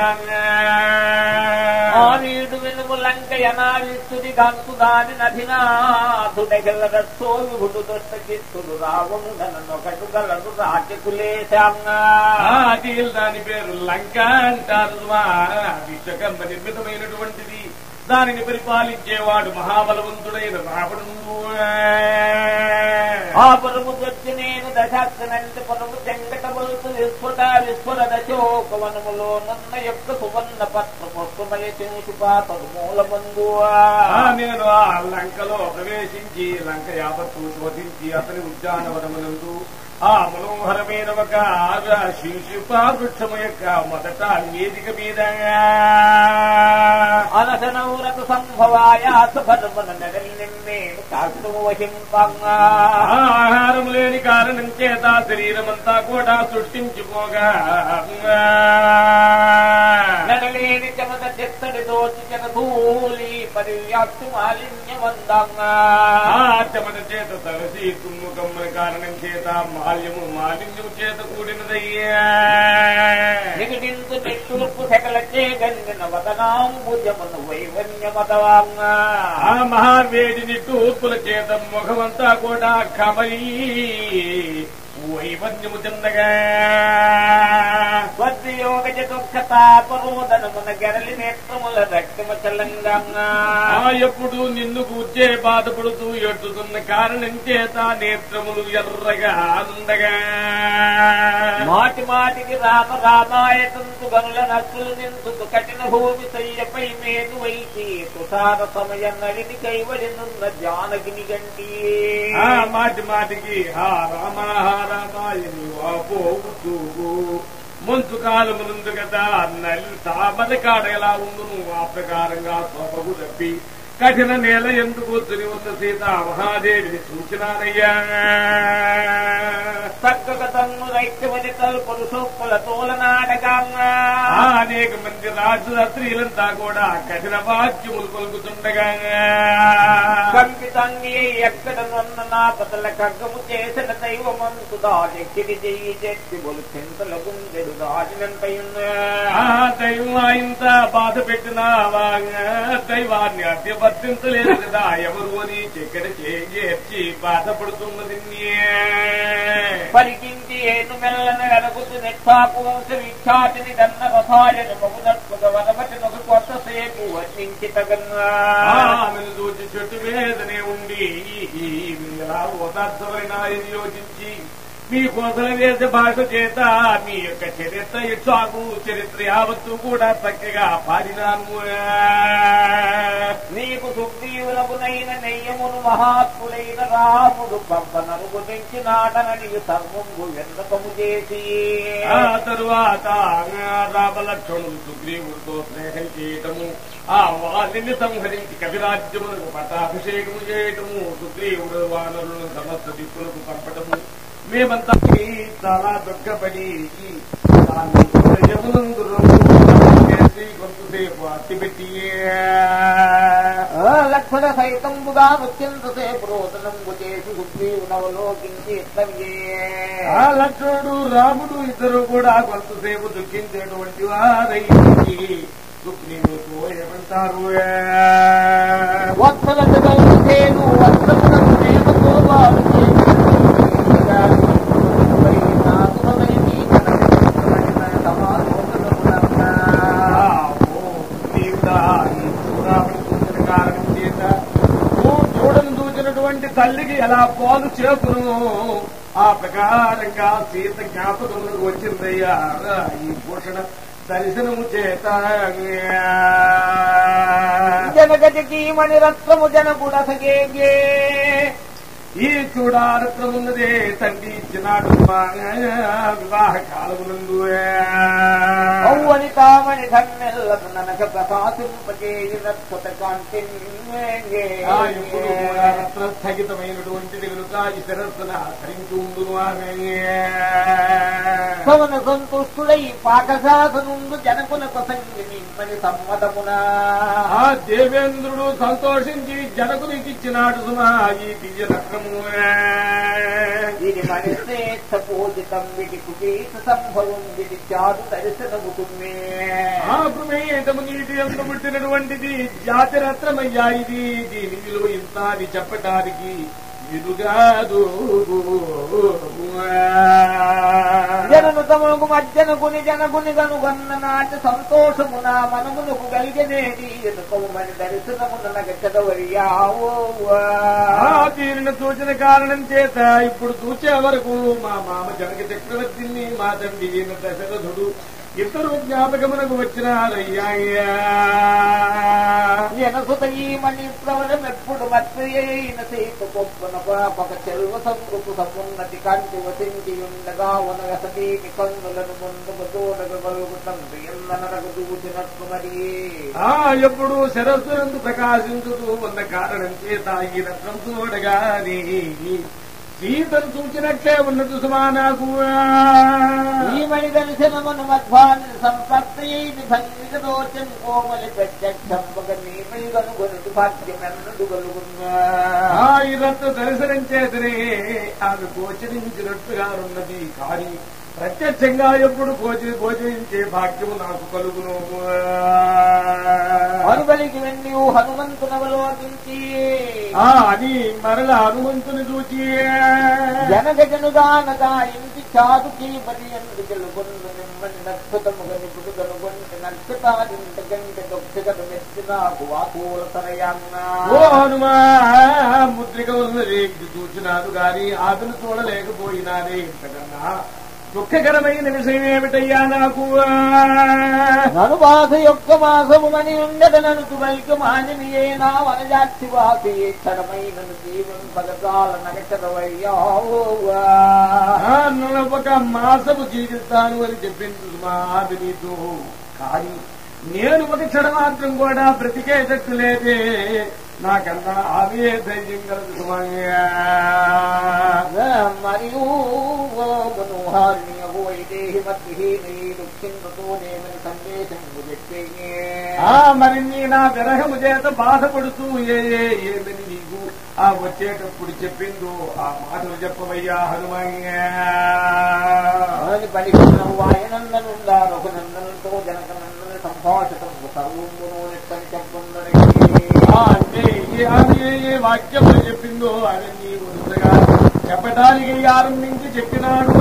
ఆ వీడు వెనుము లంక యనావిస్తుడి గంతు దాని నధినాథుడెగలరో విభుడు దొట్ట చిత్తుడు రావణు నొకటు గలడు రాజకులేశాంగా ఆ అఖిల్ దాని పేరు లంక అంటారు సుమా. విశ్వకర్మ నిర్మితమైనటువంటిది దానిని పరిపాలించేవాడు మహాబలవంతుడైన రావణుడు ఆ పరుగు దొచ్చి నేను దశాక్షనంటి పరుగు చెంగట బలుతు విస్ఫుట విస్ఫుర దశోకవనములో నన్న యొక్క సువర్ణ పత్ర పుష్పమయ శింసుపాతడు మూలబంధు ఆ నేను ఆ లంకలో ప్రవేశించి లంక యావత్తు శోధించి అతని ఉద్యానవనమునందు ఆ మనోహరమైన ఒక శిశుపా వృక్షము యొక్క మొదట వేదిక మీద అనసనౌరత సంభవాయ సుభర్మన నెడలి నిన్నేను కాస్తు వహింపంగా ఆ ఆహారం లేని కారణం చేత శరీరమంతా కూడా సృష్టించిపోగా నడలేని చెమట చిత్తడి దోచి జన ధూళి పరివ్యాప్తి మాలిన్యమందంగా ఆ చెమట చేత తలసి తుమ్ము కమ్మని కారణం చేత మాల్యము మాలిన్యము చేత కూడినదయ్యా నిగడించు నిట్టూర్పు సెగలచే గండిన వదనాంబుజమును వైవన్యమదవాంగా ఆ మహావేడిని తూర్పుల చేత ముఖమంతా కూడా కమలి వైవన్యము చెందగా స్వర్యోగ దుఃఖతాపరోదనమున గెరలి నేత్రముల రక్తమ చలంగంగా ఆ ఎప్పుడు నిన్ను కూర్చే బాధపడుతూ ఎట్టుతున్న కారణం చేత నేత్రములు ఎర్రగా అందగా మాటి మాటికి రామ రామాయ తంతు గనుల నచ్చులు నింతుకు కఠిన భూమి శయ్యపై మేను వైచి తుషార సమయ నడిని కైవలినున్న జానకిని గంటి ఆ మాటి మాటికి హా రామ హా రామాయని పోవుతూ మంచు కాలమునందు కదా నల్లి తామర కాడ ఎలా ఉండును ఆ ప్రకారంగా సోపకు తప్పి కఠిన నేల ఎందుకు కూర్చుని ఉన్న సీత మహాదేవిని చూచినానయ్యా చక్కక తన్ను రైత్యమని తలుపులు సూక్కుల తోలనాడగంగా ఆ అనేక మంది రాజు స్త్రీలంతా కూడా కఠిన వాక్యములు పలుకుతుండగా కంపి తంగి ఎక్కడ నున్న నా పతల కగ్గము చేసిన దైవమంతు దాజెక్కిడి చెయ్యి చెట్టి బొలు చింతల గుండెడు దాజినంతయున్నా ఆ దైవం ఇంత బాధ పెట్టినావా దైవాన్ని అభ్యవర్తించలేదు కదా ఎవరు అని చెక్కడ చేర్చి బాధపడుతున్నది పరికించి ఏను మెల్లన వెనకుతు నెట్టాకు వంశ విఖ్యాతిని దన్న రసాయన బహుదత్తుగ వనమటి నొక కొత్త సేపు వర్ణించి తగన్నా ఆమెను చూచి చెట్టు మీదనే ఉండి ఎలా ఓదార్చబడినాయని యోచించి మీ కోసల వేస భాష చేత మీ యొక్క చరిత్ర ఇచ్చాకు చరిత్ర యావత్తు కూడా చక్కగా పాడినాను నీకు సుగ్రీవులకునైన నెయ్యమును మహాత్ములైన రాముడు పంపనరుగు నుంచి నాటనని సర్వంబు వెందకము చేసి ఆ తరువాత రామలక్ష్మణుడు సుగ్రీవుడితో స్నేహం చేయటము ఆ వారిని సంహరించి కవిరాజ్యములకు పట్టాభిషేకము చేయటము సుగ్రీవుడు వానరులను సమస్త దిక్కులకు పంపటము మేమంతా చాలా దుఃఖపడి దాన్ని హృదయమునందు రంగు చేసి కొంతసేపు అట్టిపెట్టి లక్షణ సైతంబుగా నృత్యంతసేపు రోదనంబు చేసి సుగ్రీవు నవలోకించి ఆ లక్ష్మణుడు రాముడు ఇద్దరు కూడా కొంతసేపు దుఃఖించేటువంటి వారయ్యి సుగ్రీవుతో ఏమంటారు వత్సల జగను వత్సములను ప్రేమతో వారు చూడను చూచినటువంటి తల్లికి ఎలా పాలు చేకును ఆ ప్రకారంగా సీత జ్ఞాపకములకు వచ్చిందయ్యా ఈ భూషణ దర్శనము చేత జనగజకి మణిరత్నము జనగుడసగే ఈ చూడారత్నమున్నదే తండ్రి ఇచ్చినాడు మా వివాహ కాలమునందు ఔవని తామని ధన్నెల్లకు ననక ప్రకాశింపజేయి రత్న కాంతి ఆ ఎప్పుడు కూడా రత్న స్థగితమైనటువంటిది కనుక ఈ శిరస్సున ధరించి ఉండును ఆమె పవన సంతుష్టుడై పాకశాసనుండు జనకున ప్రసంగిని పని సమ్మతమున ఆ దేవేంద్రుడు సంతోషించి జనకునికి ఇచ్చినాడు సుమా ఈ దివ్య రత్నము ఇది మని శ్రేష్ఠ పూజితం విడి కుటీత సంభవం విడి చాదు దర్శనముతుమే ఆ ప్రమేయటము నీటి ఎంత పుట్టినటువంటిది జాతి రత్నమయ్యా ఇది దీని విలువ ఇంత అని చెప్పటానికి విలుగాదు జనను తమకు మధ్యనకుని జనకుని కనుగొన్న నాటి సంతోషమున మనమునకు కలిగనేది ఎదుకమని దర్శనమున నగచదవరియావో ఆ దీనిని చూచిన కారణం చేత ఇప్పుడు చూసే వరకు మా మామ జనక చక్రవర్తిని మా తండ్రి ఈయన దశరథుడు ఇద్దరు జ్ఞాపకమునకు వచ్చినారయ్యా ఎనసుత ఈ మణి ప్రవరం ఎప్పుడు మత్రియైన సీత గొప్పన పాపక చెల్వ సంగుకు సమున్నతి కంటి వసించి ఉండగా వనగసదీని కన్నులను ముందుకు చూడగలుగు తండ్రి ఎన్ననరకు చూసినట్టు మరి ఆ ఎప్పుడు శరస్సునందు ప్రకాశించుతూ ఉన్న కారణం చేత ఈ రత్నం చూడగాని సీతను చూచినట్లే ఉన్నది సుమా నాకు ఈ మణి దర్శనమును మధ్వాన్ని సంపత్తయైని భంగిక దోచం కోమలి ప్రత్యక్షంపక నీ మణి కనుగొనుడు భాగ్యమెన్నడు కలుగున్నా ఆ ఈ రత్న దర్శనం చేతనే ఆమె గోచరించినట్టుగా ఉన్నది కానీ ప్రత్యక్షంగా ఎప్పుడు గోచరి గోచరించే భాగ్యము నాకు కలుగును అనుబలికి వెన్ని హనుమంతునవలోకించి ఆ అని మరల హనుమంతుని చూచి జనగ జనుగానగా ఇంటి చాదు కీపరి ఎందుకు తెలుగొందు నిమ్మని నక్షతముగ నిపుడు కనుగొంటి నక్షతాదింట గంట దొక్షగను మెచ్చి నాకు వాకూల తనయన్నా ఓ హనుమా ముద్రిక ఉన్నది ఇది చూచినాను గాని ఆమెను చూడలేకపోయినానే ఇంతకన్నా దుఃఖకరమైన విషయం ఏమిటయ్యా నాకు నను బాధ యొక్క మాసముమని ఉండద నను తువైక మానినియే నా వనజాక్షి వాసి క్షరమైన జీవం పదకాల నగచరవయ్యావోవా ఆ, నన్ను ఒక మాసము జీవిస్తాను అని చెప్పింది మా ఆమె నీతో కానీ నేను ఒక క్షణ మాత్రం కూడా బ్రతికేటట్టు లేదే నాకన్నా ఆమె ధైర్యం కలదు సుమయ్యా మరియు మనోహారిణి వైదేహి మధ్యహీని దుఃఖింతో నేమని సందేశం చెప్పే ఆ మరి నీ నా విరహము చేత బాధపడుతూ ఏ ఏ ఏమని నీకు ఆ వచ్చేటప్పుడు చెప్పిందో ఆ మాటలు చెప్పవయ్యా హనుమయ్యా అని పలికిన వాయనందనుండా రఘునందనంతో జనకనందన సంభాషితం సర్వమును నెట్టని చెప్పుందరికి ఆ అంటే ఏ ఆమె ఏ ఏ వాక్యములు చెప్పిందో అవన్నీ వరుసగా చెప్పడానికి ఆరంభించి చెప్పినాడు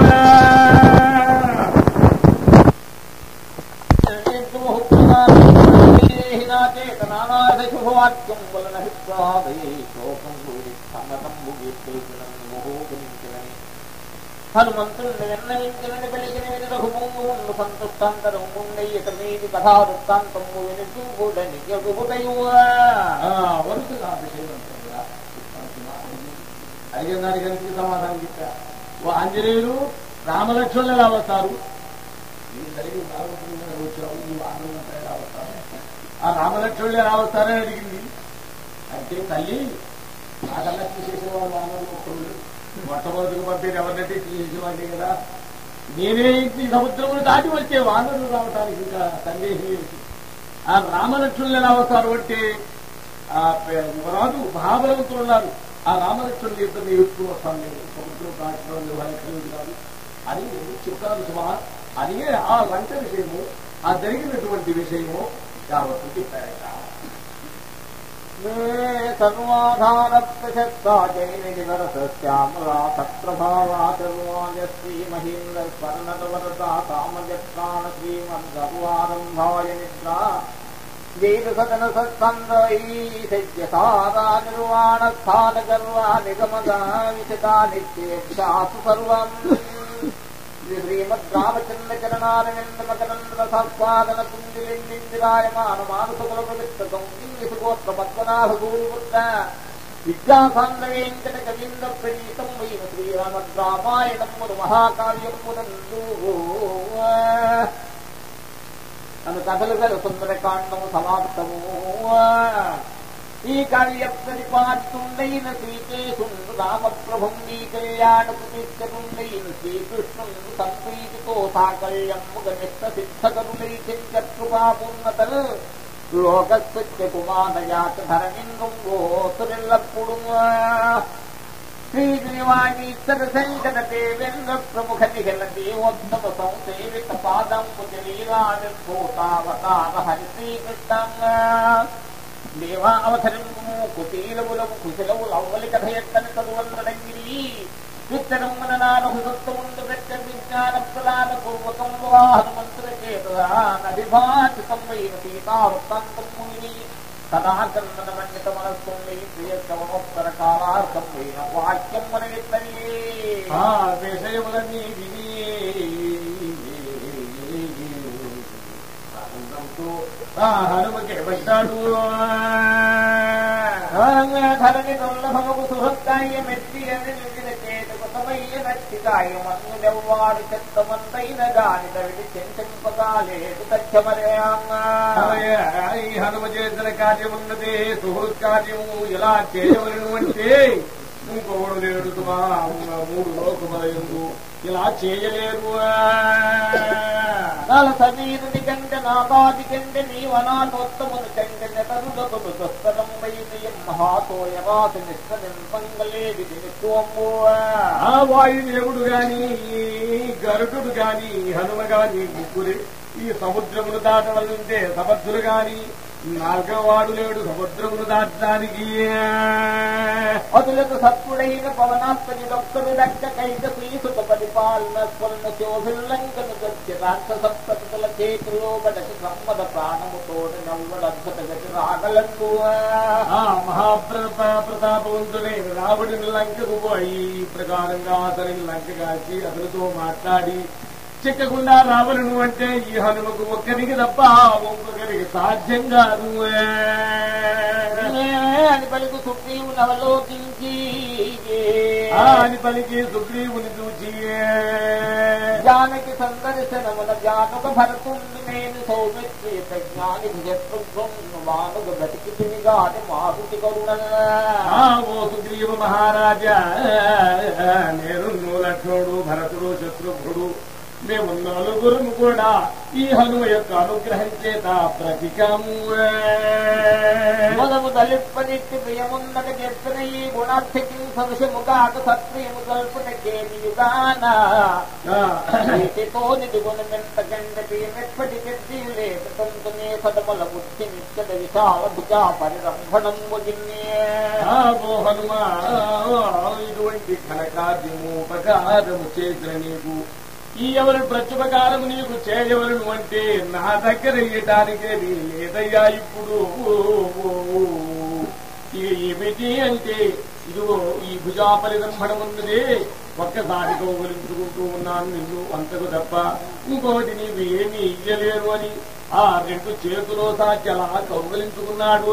శుభవాక్యం వలన హిత్వాదయే శోకం గురి సమ్మతం ముగిస్తున్నని హనుమంతుడిని విన్నవించినని పలికిన విని రఘుముందు ఉండు సంతుష్టాంతరం ఉండయ్యట మీది కథావృత్తాంతము విని చూపుడని ఎగుబుటయువా ఆ, వరుసగా విషయం అంతా అడిగిన దానికి అన్నిటికీ సమాధానం చెప్పా ఓ ఆంజనేయులు రామలక్ష్మణులు ఎలా వస్తారు ఈ జరిగి రామకృష్ణుడు వచ్చావు ఈ వాహనం ఎలా వస్తారు ఆ రామలక్ష్మణులు ఎలా వస్తారని అడిగింది అంటే తల్లి నాకన్నా చేసేవాడు వానరులు ఒక్కడు మొట్టమొదటికి పంపేది ఎవరినంటే తీసేవాడిని కదా నేనే ఈ సముద్రమును దాటి వచ్చే వానరులు రావటానికి ఇంకా సందేహం ఏమిటి ఆ రామలక్ష్మణులు ఎలా వస్తారు అంటే ఆ పే- యువరాజు మహాబలవంతులు ఉన్నారు ఆ రామలక్ష్మణులు ఇద్దరిని ఎత్తుకుని వస్తాను నేను సముద్రం దాటడం కలిగి కాదు అని చెప్తాను సుమా అని ఆ లంక విషయము ఆ జరిగినటువంటి విషయము యావత్తు చెప్పారట సదన సత్సంగీసారానిర్వాణ స్థాన గర్వా నిగమగా విశదా నిత్యేక్షాసు సర్వం శ్రీమద్రామచంద్ర చరణారవింద మకరంద రసాస్వాదన కుందిలిందిరాయమాన మానసకుల పవిత్ర సంగీసుగోత్ర పద్మనాభ గూరుపుత్ర విద్యాసాంద్ర వెంకట కవీంద్ర ప్రణీతం వైన శ్రీరామద్రామాయణముడు మహాకావ్యం మునందు నన్ను కథలు గల సుందరకాండము సమాప్తము ఈ కావ్య ప్రతిపాదితుండైన శ్రీకేశుండు రామప్రభుం నీ కళ్యాణకు తీసుకుండైన శ్రీకృష్ణుడు సంప్రీతితో సాకల్యము గనిష్ట సిద్ధకరుడై చింకృపాపూర్ణతలు లోకస్వచ్ఛ కుమారయాత ధరణిందురిల్లప్పుడు శ్రీదేవాణీశ్వర శంకర దేవేంద్ర ప్రముఖ నిఖిల దేవోత్తమ సంసేవిత పాదం కులీలావిర్భూతావతార హరి శ్రీకృష్ణం దేవా అవసరము కుటీలములకు కుశలములు అవ్వలి కథ ఎత్తని చదువందరంగిరి విత్తరమున నాలుగు సత్వముందు పెట్ట విజ్ఞాన ప్రదాన పూర్వకం హనుమంతుల చేత నభిభాషితం వైన సీతావృత్తాంతం ముని సదాకర్మణ మండిత మనస్సుండి ప్రియకమోత్తర కాలార్థం వైన వాక్యం మన ఎత్తని ఆ విషయములన్నీ విని ఆనందంతో ఆ హనుమకి పడ్డాడు ధరణి దుర్లభముకు సుహృత్కాయ మెత్తి అని నిలిచిన చేతుకు సమయ్య నచ్చికాయ మన్నులెవ్వాడు చెత్తమంతైన గాని దవిడి చెంచంపగా లేదు తచ్చమరే ఈ హనుమ చేసిన కార్యమున్నదే సుహృత్ కార్యము ఎలా చేయవలను అంటే ఇంకొకడు లేడు సుమా ఉన్న మూడు లోకమలయందు ఇలా చేయలేరు నల సమీరుని కంటే నాదాది కంటే నీవనాథోత్తమును కంటే నెతరులకు దుస్తరం వైద్యం మహాతోయరాసు నిష్ట నిర్మంగలేది నిత్యము ఆ వాయుదేవుడు గాని గరుడు గాని హనుమ గాని ముగ్గురే ఈ సముద్రమును దాటవలంటే సమర్థులు గాని నాలుగవ వాడు లేడు సముద్రమును దాటడానికి అతులకు సత్పుడైన పవనాత్మజుడొక్కడు దక్క కైక శ్రీసుత పరిపాలన స్వర్ణ శోభిల్లంకను గచ్చి రాక్షసప్తతుల చేతిలో బడసి సమ్మద ప్రాణముతోడు నవ్వడద్భుత గతి రాగలందు ఆ మహాప్రత ప్రతాపవంతుడైన రావణుని లంకకు పోయి ఈ ప్రకారంగా అతని లంక కాల్చి అతనితో మాట్లాడి చిక్కకుండా రావణును అంటే ఈ హనుమకు ఒక్కరికి తప్ప ఒక్కొక్కరికి సాధ్యం కాదు అని పలుకు సుగ్రీవుని అవలోకించి ఆ అని పలికి సుగ్రీవుని చూచి జానకి సందర్శనమున జానుక భరతుండి నేను సౌమిత్రి ప్రజ్ఞానికి శత్రుఘ్ను వానుగ బతికి గాని మారుతి కరుణ ఆ ఓ సుగ్రీవ మహారాజా నేను లక్ష్మణుడు భరతుడు శత్రుఘ్నుడు మేము నలుగురం కూడా ఈ హనుమ యొక్క అనుగ్రహం చేత బ్రతికాము మొదము దళిప్పనిట్టి ప్రియమున్నక చెప్పిన ఈ గుణార్థకి సదృశముగాక సత్ప్రియము కల్పుటకేమి యుగాన ఆ, నీతితో నిధి గుణమెంత గండకి మెప్పటి చెట్టి లేక తంతునే సదమల బుద్ధి నిత్యద విశాలభుజా పరిరంభణం ముగిన్నే ఆ ఓ హనుమ ఇటువంటి ఘనకార్యము ఉపకారము చేసిన నీకు ఈ ఎవరి ప్రత్యుపకారము నీకు చేయవలను అంటే నా దగ్గర ఇయటానికే వీలు లేదయ్యా ఇప్పుడు ఇక ఏమిటి అంటే ఇదిగో ఈ భుజాపలి రంభణమున్నది ఒక్కసారి కౌగులించుకుంటూ ఉన్నాను నిన్ను అంతకు తప్ప ఇంకోటి నీవు ఏమీ ఇయ్యలేరు అని ఆ రెండు చేతులో సాచి అలా కౌగులించుకున్నాడు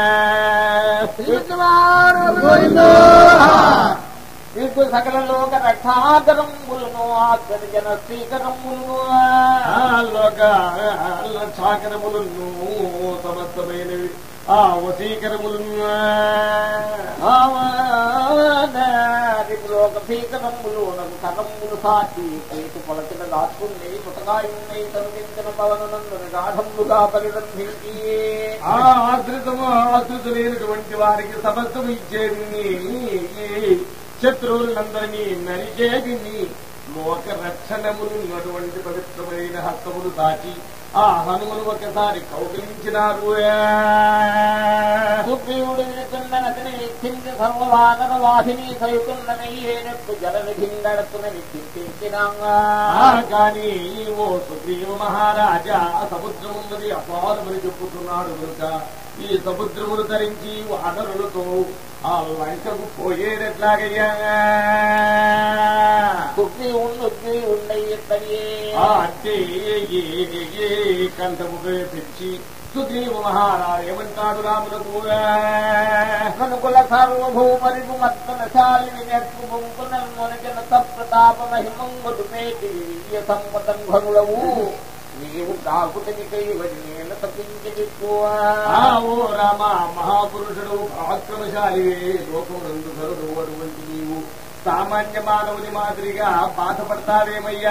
వీడు సకల లోక రక్షాకరములను ఆశ్చర్యజన శ్రీకరములను ఆ లోక సాకరములను సమస్తమైనవి ఆ వసీకరములను దిగులో శోక భీకరంబులు నగు కరంబులు సాచి కేసు పొలచిన దాచుకుంది పుటకాయున్నై తనుకించిన పవనందున గాఢంబుగా పరిరంభించి ఆ ఆశ్రితము ఆశ్రిత లేనటువంటి వారికి సమస్తము ఇచ్చేది శత్రువులందరినీ నరిచేది లోక రక్షణములున్నటువంటి పవిత్రమైన హస్తములు దాచి ఆ హనుమను ఒకసారి కౌగిలించినారు సుగ్రీవుడు వినుతున్ననతని నిశ్చించి సర్వవానర వాహిని సయుతున్ననయ్యేనట్టు జల నిధింగడుతునని చింతించినాంగా ఆ కానీ ఓ సుగ్రీవ మహారాజా సముద్రమున్నది అపారమని చెప్పుతున్నాడు కనుక ఈ సముద్రమును ధరించి వానరులతో ఆ లంకకు పోయేదెట్లాగయ్యా సుగ్రీవుణ్ణి ఉగ్రీవుండయ్యే ఆ అంటే కంఠము పెంచి సుగ్రీవ మహారాజు ఏమంటాడు రాములకు కనుకుల సార్వభౌమరిపు మత్తన శాలిని నెట్టు బొంకున మొనకిన సప్రతాప మహిమంగుడు మేటి వీర్య సంపతం ఘనుడవు నీవు దాకుతనికై వడి నేను తప్పించి దిక్కువ ఆ ఓ రామ మహాపురుషుడు పరాక్రమశాలివే లోకమునందు గరుడు అటువంటి నీవు సామాన్య మానవుని మాదిరిగా బాధపడతావేమయ్యా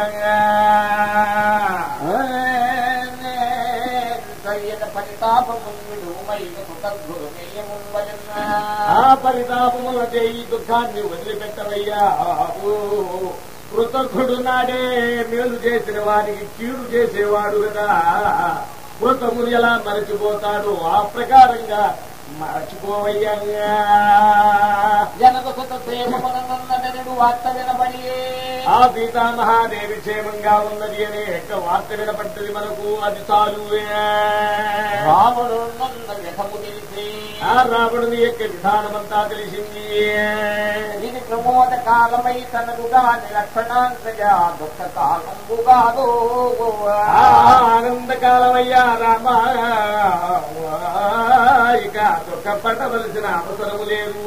సయ్యద పరితాపమున్మిడు మైన కృతజ్ఞుడమేయముంబయన్న ఆ పరితాపములకే ఈ దుఃఖాన్ని వదిలిపెట్టవయ్యా ఓ కృతజ్ఞుడు నాడే మేలు చేసిన వారికి కీడు చేసేవాడు కదా కృతములు ఎలా మరచిపోతాడు ఆ ప్రకారంగా మరచిపోవయ్యా జనక సుత ప్రేమనన్నదనుడు వార్త వినబడియే ఆ సీతామహాదేవి క్షేమంగా ఉన్నది అనే యొక్క వార్త వినపడ్డది మనకు అది చాలు రాముడు నన్న వ్యధము తెలిసి ఆ రావణుని యొక్క విధానమంతా తెలిసింది ఇది ప్రమోద కాలమై తనదుగా నిలక్షణాంతజా దుఃఖ కాలంబుగాదో ఆ ఆనందకాలమయ్యా రామ ఇక దుఃఖపడవలసిన అవసరము లేదు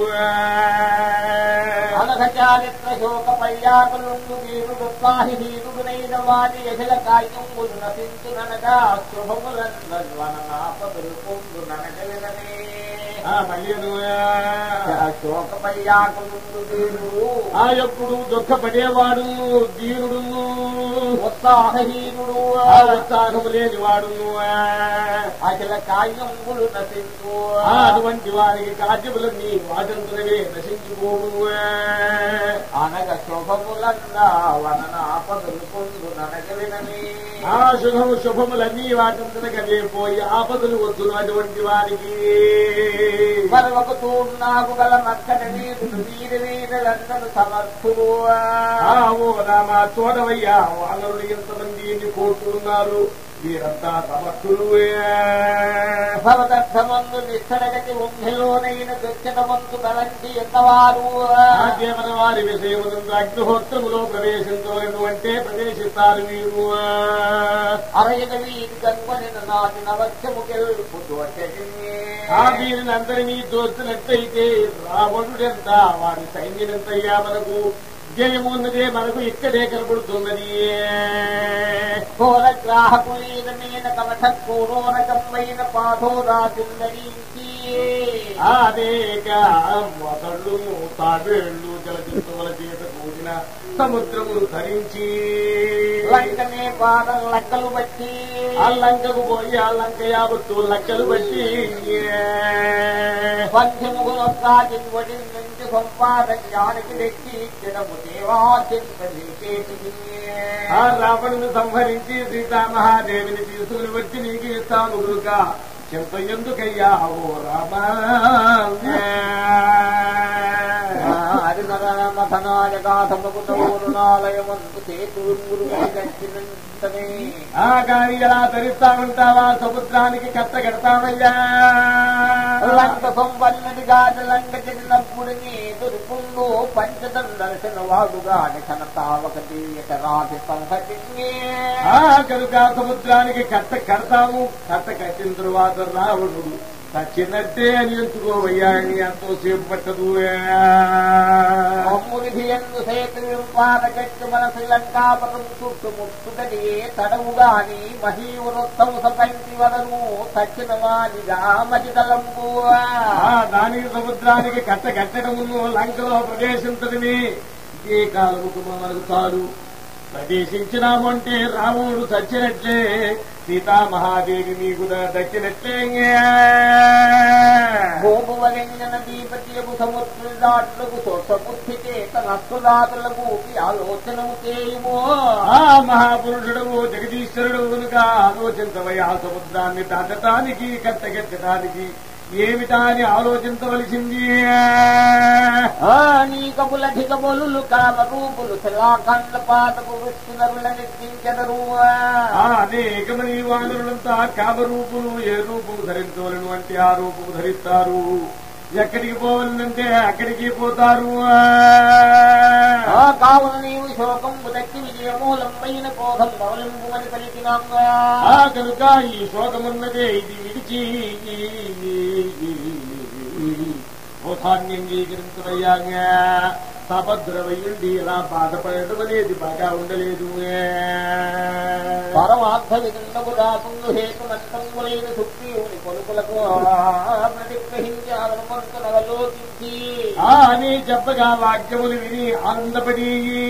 అనఘ చారిత్ర శోక పయ్యాకులుండు వీరుడు స్వాహి హీరుడునైన వారి యశల కాయ్యంబులు నశించుననగా శుభములన్నపదులు పొందు ననగలిననే ఆ మళ్ళీ శోక పయ్యాకులుండు వీరుడు ఆ ఎప్పుడు దుఃఖపడేవాడు దీనుడును ఉత్సాహహీనుడు ఆ ఉత్సాహము లేనివాడును అఖిల కాయ్యంబులు నశించు ఆ అటువంటి వారికి కార్యములన్నీ వాటంతులవే నశించుకోవు అనగ శుభములన్న వననాపదులు పొందు ననగలిననే ఆ శుభము శుభములన్నీ వాటంతులకవే పోయి ఆపదలు వద్దును అటువంటి వారికి మరొక తూర్నాకు గల మక్కట వీరుడు వీర వీరులందరూ సమర్థులు ఆ ఓ రామ చూడవయ్యా వాళ్ళు ఎంతమంది ఎన్ని కోట్లున్నారు వీరంతా సమర్థులు భవదర్థమందు నిష్టడగతి ఉంధిలోనైన దక్షిణమంతు గలంటి ఎంతవారు ఆ దేవత వారి విషయమునందు అగ్నిహోత్రములో ప్రవేశించవలను అంటే ప్రవేశిస్తారు మీరు అరయన వీరి గంగొనిన నాటి నవత్యము గెలుపుతూ ఆ వీరిని అందరినీ దోచినట్టయితే రావణుడెంత వారి సైన్యమెంతయ్యా మనకు జయమున్నదే మనకు ఇక్కడే కనబడుతున్నది ఘోర గ్రాహకులీన మీన కమఠ కోరోరకమైన పాఠోరాజుందరించి అనేక మొదళ్ళు తాబేళ్లు జలజంతువుల చేత కూడిన సముద్రమును ధరించి లంకనే పాదం లెక్కలు బట్టి ఆ లంకకు పోయి ఆ లంక యావత్తు లెక్కలు బట్టి పంచముగులు సాగించి నుంచి సంపాదజ్ఞానికి వ్యక్తి ఇచ్చడము దేవాచింపజేసేటిది ఆ రావణుని సంహరించి సీతామహాదేవిని తీసుకుని వచ్చి నీకు ఇస్తాను గురుక చింత ఎందుకయ్యా ఓ రామా హరినరమథనాయకాథమకుతూరునాలయమంతు సేతుర్మురు గంచినంతనే ఆ గాని ఎలా ధరిస్తామంటావా సముద్రానికి కట్ట కడతామయ్యా లంక సంవల్లది గాని లంక చెడినప్పుడు నీ దుర్పుండు పంచదం దర్శన వాడుగాని కనతావక తీయక రాతి సంహతింగే ఆ కనుక సముద్రానికి కట్ట కడతాము కట్ట కట్టిన తరువాత రావణుడు చచ్చినట్టే అని ఎంచుకోవయ్యా అని ఎంతోసేపు పట్టదు మమ్మునిధి ఎందు సేతు పాదగట్టు మన శ్రీలంకాపటం చుట్టుముట్టుకడి తడవుగాని మహీవృత్తము సపంచి వదను తచ్చిన వానిగా మజిదలంబు ఆ దానికి సముద్రానికి కట్ట కట్టడమును లంకలో ప్రవేశించడమే ఇంకే కాలముకు మనకు చాలు ప్రవేశించినాము అంటే రాముడు చచ్చినట్లే సీతామహాదేవి మీకు ద- దక్కినట్లే భూమువలింగన దీపతియకు సముద్రదాట్లకు సొసబుద్ధి చేత నస్తుదాతులకు ఆలోచనము చేయుమో ఆ మహాపురుషుడు జగదీశ్వరుడు కనుక ఆలోచించవయ్యా సముద్రాన్ని దాటటానికి కట్టగెట్టడానికి ఏమిటా అని ఆలోచించవలసింది ఆ నీ కబుల ధిగబొలు కామరూపులు శిలాఖండ పాతకు వృష్టినరుల నిర్దించదరు ఆ అనేకమని వానరులంతా కామరూపులు ఏ రూపము ధరించవలను అంటే ఆ రూపము ధరిస్తారు ఎక్కడికి పోవాలంటే అక్కడికి పోతారు ఆ కావున నీవు శోకం దక్కి విజయమూలంపైన క్రోధం మౌలింపుమని పలికినాంగా ఆ కనుక ఈ శోకమున్నదే ఇది విడిచి బోధాన్ని అంగీకరించవయ్యాగా సభద్రవయ్యుండి ఇలా బాధపడడం అనేది బాగా ఉండలేదు పరమార్థ విదండము రాకుండు హేతునంతంగులైన సుప్రియుని కొలుకులకు ప్రతిగ్రహించాలను నవలోకించి ఆ అని చెప్పగా వాక్యములు విని ఆనందపడి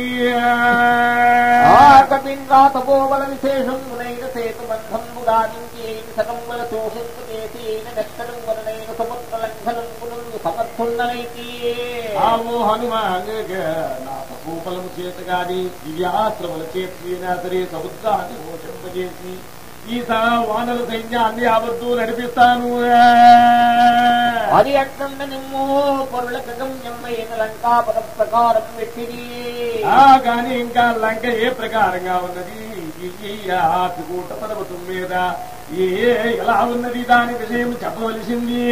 కపింద్రాతపోవల విశేషమునైన సేతు బంధంబు గావించి సకంబల శోషింపు చేసి నెత్తడం వలనైన సముద్ర లంఘనంబును సమర్థున్ననైతి ఆవు హనుమాన్ నా తపోఫలము చేత గాని దివ్యాశ్రముల చేతినా సరే సముద్రాన్ని మోషింపజేసి ఈ సా వానల సైన్యాన్ని ఆవద్దు నడిపిస్తాను అది అట్లుండ నిమ్ము పొరుల గమ్యమైన లంకాపద ప్రకారం పెట్టిది ఆ గాని ఇంకా లంక ఏ ప్రకారంగా ఉన్నది ఈ ఆపికూట పర్వతం మీద ఏ ఎలా ఉన్నది దాని విషయం చెప్పవలసింది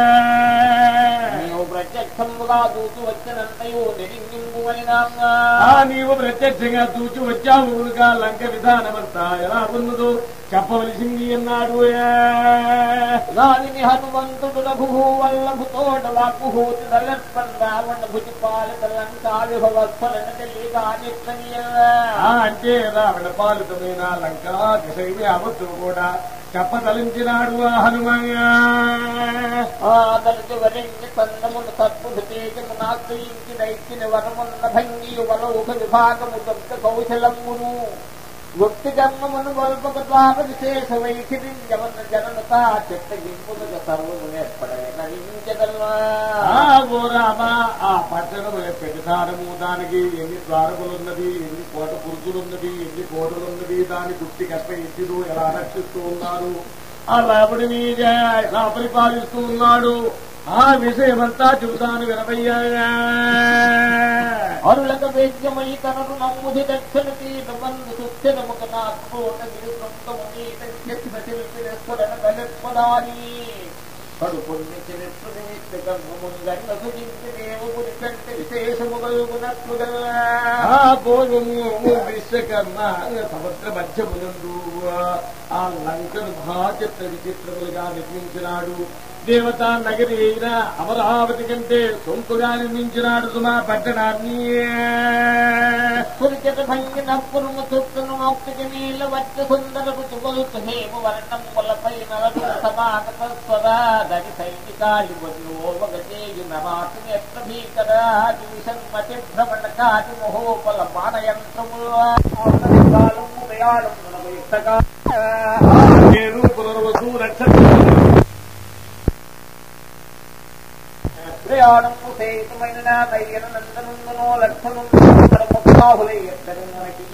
నీవు ప్రత్యక్షముగా దూసు వచ్చినంతయు నిరింగింపు వలినాంగా ఆ నీవు ప్రత్యక్షంగా చూచి వచ్చావు కనుక లంక విధానమంతా ఎలా ఉన్నదో చెప్పవలసింది అన్నాడు దానిని హనుమంతుడు రఘు వల్లభు తోట వాకుహూతి దళత్పన్ రావణ భుజి పాలిత లంకా విభవత్సలన తెలియగా ఆ అంటే రావణ పాలితమైన లంక విషయమే అబద్ధం కూడా చెప్పదలించినాడు ఆ హనుమయ్య ఆ దళిత వరణ్య కందమును సత్పుడు తేజము నాశ్రయించి దైత్యని వరమున్న భంగియు వలౌక విభాగము దొక్క కౌశలమును గుప్తి జన్మమును వల్పక ద్వార విశేష వైఖరించవన్న జనత చిత్తగింపునక సర్వము ఏర్పడవే నరించగలవా ఆ గోరామా ఆ పట్టణము పెద్దదానము దానికి ఎన్ని ద్వారములున్నది ఎన్ని కోట పురుషులున్నది ఎన్ని కోటలున్నది దాని గుర్తి కష్ట ఇచ్చిరు ఎలా రక్షిస్తూ ఉన్నారు ఆ రాముడి మీద ఎలా పరిపాలిస్తూ ఉన్నాడు ఆ విషయమంతా చెబుతాను వినవయ్యా అరులక వేద్యమై తనను నమ్ముది దక్షిణ తీర్థమందు సుస్థిరముక నాకోట గిరి సొంతము నీట చెప్పిన శిల్పినెస్పడన బలెత్పదాని కడు పుణ్య చరిత్ర నిమిత్త గర్భముంగన్న సుజించి దేవపురి కంటే విశేషము కలుగునట్లుగా ఆ పూర్వము విశ్వకర్మ సముద్ర మధ్యమునందు ఆ లంకను మహాచిత్ర విచిత్రములుగా నిర్మించినాడు దేవతా నగరి అయిన అమరావతి కంటే సొంతుగా నిర్మించినాడు సుమా పట్టణాన్ని కురిచట భంగిన పురుము చుట్టను మౌక్తికి నీళ్ళ వచ్చ సుందర రుచి గొలుసు హేమ వర్ణం వలపై నలరు సమాగత స్వరా గరి సైనికాలి బదులు ఓవగజేయు నమాతి నేత్ర భీకర దివిషన్మతి భ్రమణ కాటి మహోపల బాణయంత్రములు కాలము దయాళం యుక్తగా పేరు పునర్వసు నక్షత్రం ప్రయాణము సేతుమైన దయ్యన నందనందనో లక్షణం పరమబాహులై ఎత్తరు మనకి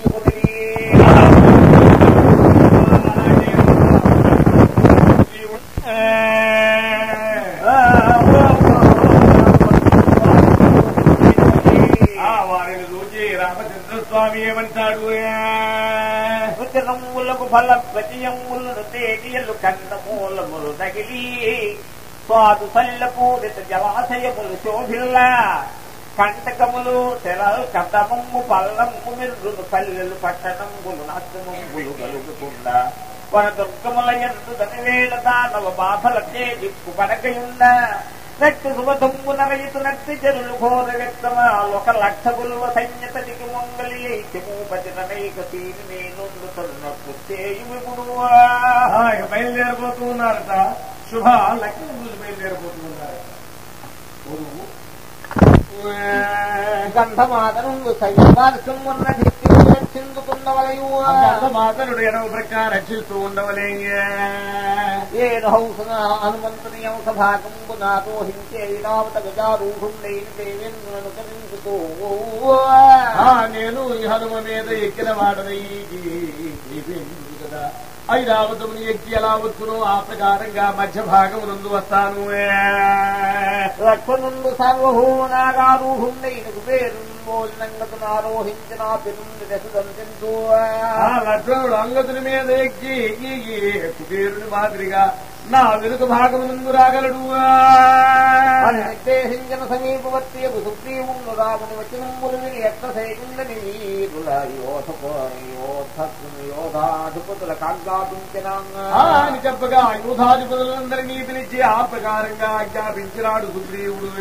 ఆ వారిని చూచి రామచంద్ర స్వామి ఏమంటాడు రుచనములకు ఫల ప్రతియములను తేటియలు కందమూలములు తగిలి స్వాదు సల్లపూరిత జలాశయములు శోభిల్లా కంటకములు తెరల్ కదమమ్ము పల్లమ్ము మిర్రును పల్లెలు పట్టణంబులు నాశనములు కలుగుకుండా వన దుర్గముల ఎందు దనివేళ దానవ బాధలకే దిక్కు పడకయుండ నెట్టు శుభదమ్ము నరయితు నట్టి జరులు ఘోర వ్యక్తమా ఒక లక్ష గులువ సైన్యతనికి మొంగలి అయితే మూపతి ననైక తీరి నేనుండు తరుణకు చేయు విపుడు ఆ, ఇక బయలుదేరబోతూ ఉన్నారట శుభ లక్ష్మీ బయలుదేరబోతూ ఉన్నారట గురువు కంఠమాదనుండు సైన్యమార్గం ఉన్న రక్షించుకున్నవలయు మాతనుడు ఎడవ ప్రక్క రక్షిస్తూ ఉండవలే ఏన హంసన హనుమంతుని అంశ భాగంబు నాతో హింసే వినావత గజారూఢుం లేని దేవేంద్రులను కరించుతూ ఆ నేను ఈ హనుమ మీద ఎక్కిన వాడనై కదా ఐరావతముని ఎక్కి ఎలా వచ్చును ఆ ప్రకారంగా మధ్య భాగమునందు వస్తాను లక్ష్మణుండు సర్వభూమనాగారూఢుం లేని కుబేరు బోలినంగతును ఆరోహించిన పెరుండి దశదంతించు ఆ లక్ష్మణుడు అంగతుని మీద ఎక్కి ఈ కుబేరుని మాదిరిగా నా వెనుక భాగమునందు రాగలడు నిర్దేశించిన సమీపవర్తి సుగ్రీవుడు రాముని వచనములు విని ఎట్ల సైకుందని వీరుల యోధ యోధ యోధాధిపతుల కాజ్ఞాపించిన ఆ అని చెప్పగా యూధాధిపతులందరినీ పిలిచి ఆ ప్రకారంగా ఆజ్ఞాపించినాడు సుగ్రీవుడు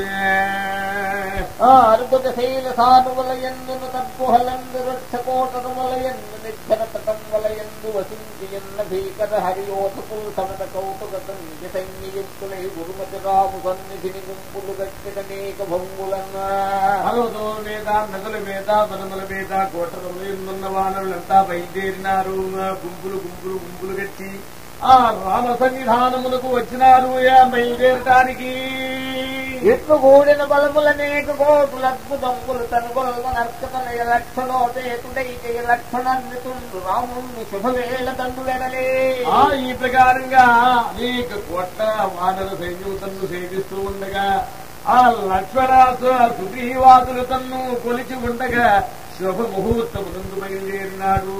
అర్బుద శైల సానువల ఎందును తద్గుహలందు రక్షకోటముల ఎందు నిర్జన తటం వల ఎందు వసించి ఎన్న భీకర హరియోధకులు సమత కౌటుగతం సైన్యయుక్తులై గురుమతి రాము సన్నిధిని గుంపులు గట్టిదనేక భంగులన్నా పర్వతముల మీద నదుల మీద వనముల మీద కోటల ఉన్న వానరులంతా బయలుదేరినారు గుంపులు గుంపులు గుంపులు కట్టి ఆ రామ సన్నిధానములకు వచ్చినారు ఆ బయలుదేరటానికి ఇట్లు కూడిన బలములనేక కోటుల అద్భుతములు తనుగొల్వ నర్కతనయ లక్షణోపేతుడైతే లక్షణాన్వితుండు రాముణ్ణి శుభవేళ తండ్రులెనలే ఆ ఈ ప్రకారంగా అనేక కోట్ల వానర సైన్యం తన్ను సేవిస్తూ ఉండగా ఆ లక్ష్మణాసు సుగ్రీవాదులు తన్ను కొలిచి ఉండగా శుభ ముహూర్తమునందు బయలుదేరినాడు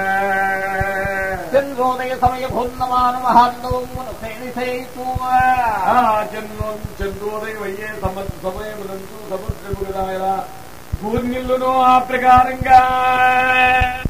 చంద్రోదయ సమయ భూన్నమాన మహాండవమును సేనిసైతూ ఆ చంద్రో చంద్రోదయం అయ్యే సమ సమయమునందు సముద్రము కదా ఇలా భూర్నిల్లును ఆ ప్రకారంగా